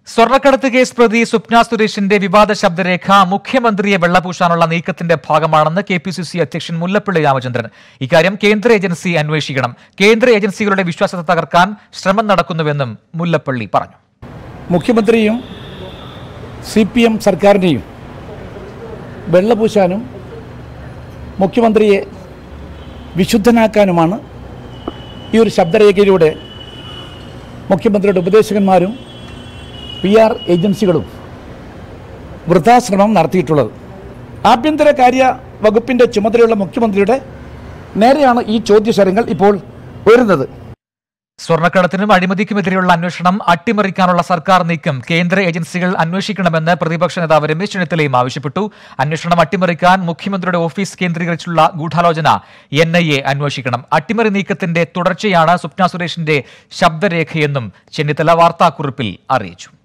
സ്വർണ്ണക്കടത്ത് കേസ് പ്രതി സ്വപ്ന സുരേഷിന്റെ വിവാദ ശബ്ദരേഖ മുഖ്യമന്ത്രിയെ വെള്ളപൂശാനുള്ള നീക്കത്തിന്റെ ഭാഗമാണെന്ന് കെ പി സി സി അധ്യക്ഷൻ മുല്ലപ്പള്ളി രാമചന്ദ്രൻ ഇക്കാര്യം കേന്ദ്ര ഏജൻസി അന്വേഷിക്കണം കേന്ദ്ര ഏജൻസികളുടെ വിശ്വാസത്തെ തകർക്കാൻ ശ്രമം നടക്കുന്നുവെന്നും മുല്ലപ്പള്ളി പറഞ്ഞു മുഖ്യമന്ത്രിയും സി പി എം സർക്കാരിനെയും വെള്ളപൂശാനും മുഖ്യമന്ത്രിയെ വിശുദ്ധനാക്കാനുമാണ് ഈ ഒരു ശബ്ദരേഖയിലൂടെ മുഖ്യമന്ത്രിയുടെ ഉപദേശകന്മാരും പി ആർ ഏജൻസികളും വൃദ്ധാശ്രമം നടത്തിയിട്ടുള്ളത് ആഭ്യന്തര കാര്യ വകുപ്പിൻ്റെ ചുമതലയുള്ള മുഖ്യമന്ത്രിയുടെ നേരെയാണ് ഈ ചോദ്യശരങ്ങൾ ഇപ്പോൾ ഉയരുന്നത് സ്വർണ്ണക്കടത്തിനും അഴിമതിക്കുമെതിരെയുള്ള അന്വേഷണം അട്ടിമറിക്കാനുള്ള സർക്കാർ നീക്കം കേന്ദ്ര ഏജൻസികൾ അന്വേഷിക്കണമെന്ന് പ്രതിപക്ഷ നേതാവ് രമേശ് ചെന്നിത്തലയും ആവശ്യപ്പെട്ടു അന്വേഷണം അട്ടിമറിക്കാൻ മുഖ്യമന്ത്രിയുടെ ഓഫീസ് കേന്ദ്രീകരിച്ചുള്ള ഗൂഢാലോചന എൻ ഐ എ അന്വേഷിക്കണം അട്ടിമറി നീക്കത്തിന്റെ തുടർച്ചയാണ് സ്വപ്ന സുരേഷിന്റെ ശബ്ദരേഖയെന്നും ചെന്നിത്തല വാർത്താക്കുറിപ്പിൽ അറിയിച്ചു